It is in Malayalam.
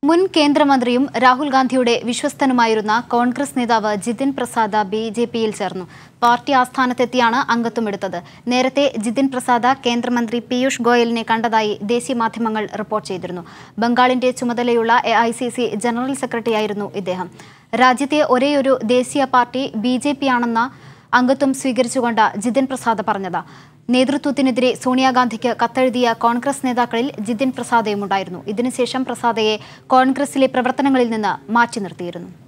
മുൻ കേന്ദ്രമന്ത്രിയും രാഹുൽ ഗാന്ധിയുടെ വിശ്വസ്തനുമായിരുന്ന കോൺഗ്രസ് നേതാവ് ജിതിൻ പ്രസാദ ബി ജെ പിയിൽ ചേർന്നു പാർട്ടി ആസ്ഥാനത്തെത്തിയാണ് അംഗത്വമെടുത്തത് നേരത്തെ ജിതിൻ പ്രസാദ കേന്ദ്രമന്ത്രി പീയൂഷ് ഗോയലിനെ കണ്ടതായി ദേശീയ മാധ്യമങ്ങൾ റിപ്പോർട്ട് ചെയ്തിരുന്നു ബംഗാളിന്റെ ചുമതലയുള്ള A I C C general സെക്രട്ടറിയായിരുന്നു ഇദ്ദേഹം രാജ്യത്തെ ഒരേയൊരു ദേശീയ പാർട്ടി ബി ജെ പി ആണെന്ന അംഗത്വം സ്വീകരിച്ചുകൊണ്ട് ജിതിൻ പ്രസാദ് പറഞ്ഞത് നേതൃത്വത്തിനെതിരെ സോണിയാഗാന്ധിക്ക് കത്തെഴുതിയ കോൺഗ്രസ് നേതാക്കളിൽ ജിതിൻ പ്രസാദയും ഉണ്ടായിരുന്നു ഇതിനുശേഷം പ്രസാദയെ കോൺഗ്രസിലെ പ്രവർത്തനങ്ങളിൽ നിന്ന് മാറ്റി നിർത്തിയിരുന്നു